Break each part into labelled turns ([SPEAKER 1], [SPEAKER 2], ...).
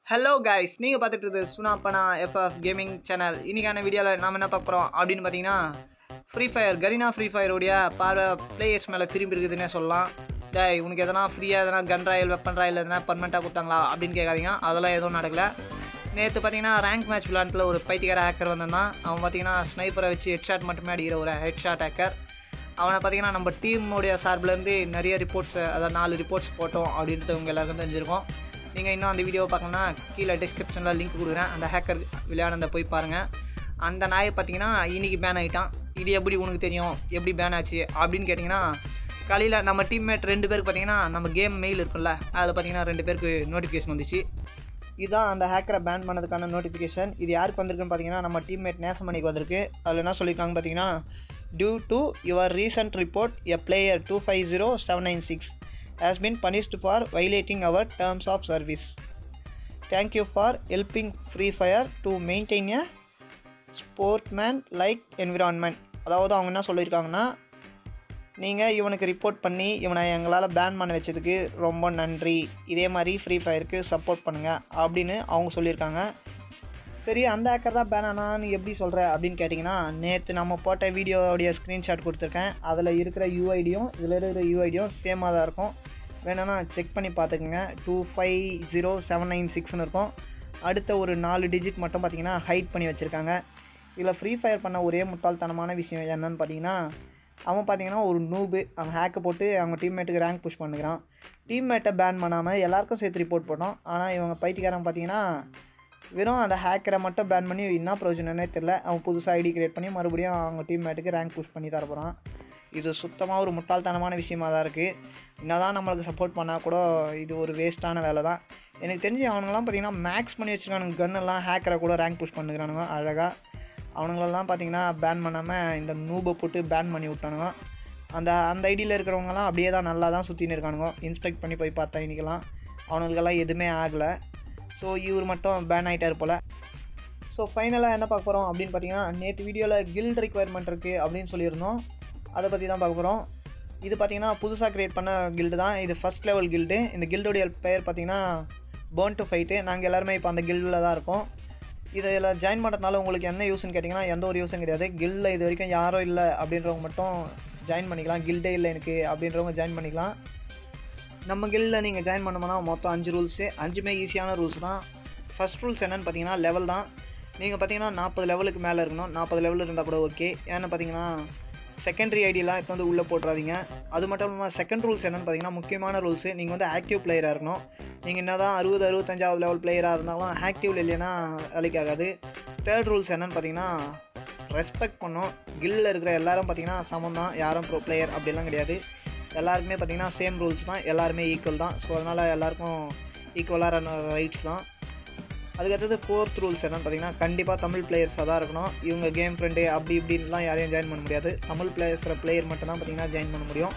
[SPEAKER 1] hello guys நீங்கள் பார்த்துட்டு இருக்குது சுனாப்பனா எஃப்எஃப் கேமிங் சேனல் இன்றைக்கான வீடியோவில் நாம் என்ன பார்க்க போகிறோம் அப்படின்னு பார்த்தீங்கன்னா ஃப்ரீ ஃபயர் கரீனா ஃப்ரீ ஃபயருடைய பார்வை பிளேயர்ஸ் மேலே திரும்பி இருக்குதுன்னே சொல்லலாம் டேய் உனக்கு எதனா ஃப்ரீயாக எதனா கன் ராயல் வெப்பன் ராயல் எதனா பர்மனெண்ட்டாக கொடுத்தாங்களா அப்படின்னு கேட்காதீங்க அதெல்லாம் எதுவும் நடக்கல நேற்று பார்த்தீங்கன்னா ரேங்க் மேட்ச் விளாண்டுல ஒரு பைத்தியக்கார ஹேக்கர் வந்திருந்தான் அவன் பார்த்தீங்கன்னா ஸ்னைப்பரை வச்சு ஹெட்ஷாட் மட்டுமே அடிக்கிற ஒரு ஹெட்ஷாட் ஹேக்கர் அவனை பார்த்தீங்கன்னா நம்ம டீமுடைய சார்பிலேருந்து நிறைய ரிப்போர்ட்ஸ் அதாவது நாலு ரிப்போர்ட்ஸ் போட்டோம் அப்படின்றது உங்கள் எல்லாருக்கும் தெரிஞ்சிருக்கும் நீங்கள் இன்னும் அந்த வீடியோவை பார்க்கணும்னா கீழே டிஸ்கிரிப்ஷனில் லிங்க் கொடுக்குறேன் அந்த ஹேக்கர் விளையாடுறத போய் பாருங்கள் அந்த நாயை பார்த்தீங்கன்னா இன்னைக்கு பேன் ஆகிட்டான் இது எப்படி உனக்கு தெரியும் எப்படி பேன் ஆச்சு அப்படின்னு கேட்டிங்கன்னா காலையில் நம்ம டீம்மேட் ரெண்டு பேருக்கு பார்த்தீங்கன்னா நம்ம கேம் மெயில் இருக்குல்ல அதில் பார்த்தீங்கன்னா ரெண்டு பேருக்கு நோட்டிஃபிகேஷன் வந்துச்சு இதுதான் அந்த ஹேக்கரை பேன் பண்ணதுக்கான நோட்டிஃபிகேஷன் இது யாருக்கு வந்திருக்குன்னு பார்த்தீங்கன்னா நம்ம டீம்மேட் நேசமணிக்கு வந்திருக்கு அதில் என்ன சொல்லியிருக்காங்க பார்த்தீங்கன்னா due to your recent report a player two five zero seven nine six has been punished for violating our terms of service thank you for helping Free Fire to maintain a sportsman like environment அதாவது அவங்க என்ன சொல்லியிருக்காங்கன்னா நீங்கள் இவனுக்கு report பண்ணி இவனை எங்களால் pan பண்ண வச்சதுக்கு ரொம்ப நன்றி இதே மாதிரி ஃப்ரீ ஃபயருக்கு சப்போர்ட் பண்ணுங்கள் அப்படின்னு அவங்க சொல்லியிருக்காங்க சரி அந்த ஹேக்கர் தான் பேன் ஆனான்னு எப்படி சொல்கிற அப்படின்னு கேட்டிங்கன்னா நேற்று நம்ம போட்ட வீடியோவுடைய ஸ்க்ரீன்ஷாட் கொடுத்துருக்கேன் அதில் இருக்கிற யூஐடியும் இதில் இருக்கிற யூஐடியும் சேமாக தான் இருக்கும் வேணும்னா செக் பண்ணி பார்த்துக்குங்க two five zero seven nine சிக்ஸ்னு இருக்கும் அடுத்த ஒரு நாலு டிஜிட் மட்டும் பார்த்தீங்கன்னா ஹைட் பண்ணி வச்சுருக்காங்க இதில் ஃப்ரீ ஃபயர் பண்ண ஒரே முட்டாள்தனமான விஷயம் என்னன்னு பார்த்தீங்கன்னா அவன் பார்த்தீங்கன்னா ஒரு நூபு அவன் ஹேக்கை போட்டு அவங்க டீம்மேட்டுக்கு ரேங்க் புஷ் பண்ணுகிறான் டீம்மேட்டை பேன் பண்ணாமல் எல்லாருக்கும் சேர்த்து ரிப்போர்ட் போட்டோம் ஆனால் இவங்க பைத்தியக்காரன் பார்த்தீங்கன்னா வெறும் அந்த ஹேக்கரை மட்டும் பேன் பண்ணி என்ன பிரயோஜனம்னே தெரில அவன் புதுசாக ஐடி கிரியேட் பண்ணி மறுபடியும் அவங்க டீம்மேட்டுக்கு ரேங்க் புஷ் பண்ணி தர போகிறான் இது சுத்தமாக ஒரு முட்டாள்தனமான விஷயமா தான் இருக்குது என்னதான் நம்மளுக்கு சப்போர்ட் பண்ணால் கூட இது ஒரு வேஸ்ட்டான வேலை தான் எனக்கு தெரிஞ்சு அவனுங்களாம் பார்த்தீங்கன்னா மேக்ஸ் பண்ணி வச்சுருக்கானுங்க கன்னெல்லாம் ஹேக்கரை கூட ரேங்க் புஷ் பண்ணுகிறானுங்க அழகாக அவனுங்களெல்லாம் பார்த்தீங்கன்னா பேன் பண்ணாமல் இந்த நூபை போட்டு பேன் பண்ணி விட்டானுங்க அந்த அந்த ஐடியில் இருக்கிறவங்கலாம் அப்படியே தான் நல்லா தான் சுற்றின்னு இருக்கானுங்க இன்ஸ்பெக்ட் பண்ணி போய் பார்த்தா இன்றைக்கெல்லாம் அவனுங்களுக்கெல்லாம் எதுவுமே ஆகலை ஸோ இவர் மட்டும் பேன் ஆகிட்டார் போல் ஸோ ஃபைனலாக என்ன பார்க்க போகிறோம் அப்படின்னு பார்த்தீங்கன்னா நேற்று வீடியோவில் கில்ட் ரெக்குவயர்மெண்ட் இருக்குது அப்படின்னு சொல்லியிருந்தோம் அதை பற்றி தான் பார்க்க போகிறோம் இது பார்த்தீங்கன்னா புதுசாக க்ரியேட் பண்ண கில்டு தான் இது ஃபஸ்ட் லெவல் கில்டு இந்த கில்டுடைய பெயர் பார்த்தீங்கன்னா பேர்ன் டு ஃபைட்டு நாங்கள் எல்லாருமே இப்போ அந்த கில்டில் தான் இருக்கோம் இதில் ஜாயின் பண்ணுறதுனால உங்களுக்கு என்ன யூஸ்னு கேட்டிங்கன்னா எந்த ஒரு யூஸும் கிடையாது கில்டில் இது வரைக்கும் யாரும் இல்லை அப்படின்றவங்க மட்டும் ஜாயின் பண்ணிக்கலாம் கில்டே இல்லை எனக்கு அப்படின்றவங்க ஜாயின் பண்ணிக்கலாம் நம்ம கில்டில் நீங்கள் ஜாயின் பண்ணோம்னா மொத்தம் அஞ்சு ரூல்ஸு அஞ்சுமே ஈஸியான ரூல்ஸ் தான் ஃபஸ்ட் ரூல்ஸ் என்னென்னு பார்த்தீங்கன்னா லெவல் தான் நீங்கள் பார்த்தீங்கன்னா நாற்பது லெவலுக்கு மேலே இருக்கணும் நாற்பது லெவல் இருந்தால் கூட ஓகே ஏன்னு பார்த்தீங்கன்னா செகண்டரி ஐடியெலாம் இப்போ வந்து உள்ளே போட்டுறாதீங்க அது மட்டும் இல்லாமல் செகண்ட் ரூல்ஸ் என்னென்னு பார்த்தீங்கன்னா முக்கியமான ரூல்ஸு நீங்கள் வந்து ஆக்டிவ் பிளேயராக இருக்கணும் நீங்கள் என்ன தான் அறுபது அறுபத்தஞ்சாவது லெவல் பிளேயராக இருந்தாலும் ஆக்டிவில் இல்லைன்னா வேலைக்கு ஆகாது தேர்ட் ரூல்ஸ் என்னென்னு பார்த்தீங்கன்னா ரெஸ்பெக்ட் பண்ணும் கில்லில் இருக்கிற எல்லாரும் பார்த்தீங்கன்னா சமம் தான் யாரும் ப்ரோ பிளேயர் அப்படிலாம் கிடையாது எல்லாருக்குமே பார்த்தீங்கன்னா சேம் ரூல்ஸ் தான் எல்லாருமே ஈக்குவல் தான் ஸோ அதனால் எல்லாருக்கும் ஈக்குவலான ரைட்ஸ் தான் அதுக்கடுத்தது ஃபோர்த் ரூல்ஸ் என்னன்னு பார்த்தீங்கன்னா கண்டிப்பாக தமிழ் பிளேயர்ஸாக தான் இருக்கணும் இவங்க கேம் ஃப்ரெண்டு அப்படி இப்படின்லாம் யாரையும் ஜாயின் பண்ண முடியாது தமிழ் பிளேயர்ஸில் பிளேயர் மட்டும் தான் பார்த்தீங்கன்னா ஜாயின் பண்ண முடியும்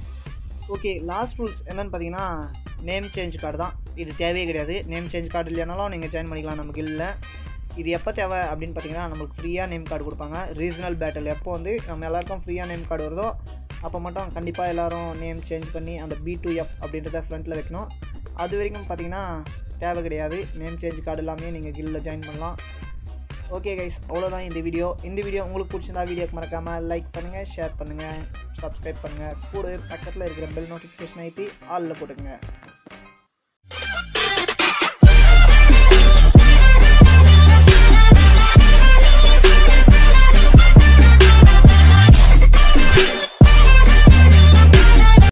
[SPEAKER 1] ஓகே லாஸ்ட் ரூல்ஸ் என்னென்னு பார்த்தீங்கன்னா நேம் சேஞ்ச் கார்டு தான் இது தேவையே கிடையாது நேம் சேஞ்ச் கார்டு இல்லைனாலும் நீங்கள் ஜாயின் பண்ணிக்கலாம் நம்ம கில்லில் இது எப்போ தேவை அப்படின்னு பார்த்தீங்கன்னா நமக்கு ஃப்ரீயாக நேம் கார்டு கொடுப்பாங்க ரீஜனல் பேட்டில் எப்போ வந்து நம்ம எல்லாருக்கும் ஃப்ரீயாக நேம் கார்டு வருதோ அப்போ மட்டும் கண்டிப்பாக எல்லோரும் நேம் சேஞ்ச் பண்ணி அந்த பி டூ எஃப் அப்படின்றத ஃப்ரண்ட்டில் வைக்கணும் அது வரைக்கும் பார்த்தீங்கன்னா தேவை கிடையாது நேம் சேஞ்ச் கார்டு எல்லாமே நீங்கள் கில்லில் ஜாயின் பண்ணலாம் ஓகே கைஸ் அவ்வளோதான் இந்த வீடியோ இந்த வீடியோ உங்களுக்கு பிடிச்சிருந்தா வீடியோக்கு மறக்காமல் லைக் பண்ணுங்கள் ஷேர் பண்ணுங்கள் சப்ஸ்கிரைப் பண்ணுங்கள் கூட பக்கத்தில் இருக்கிற பெல் நோட்டிஃபிகேஷன் ஐத்தி ஆலில் போட்டுக்கங்க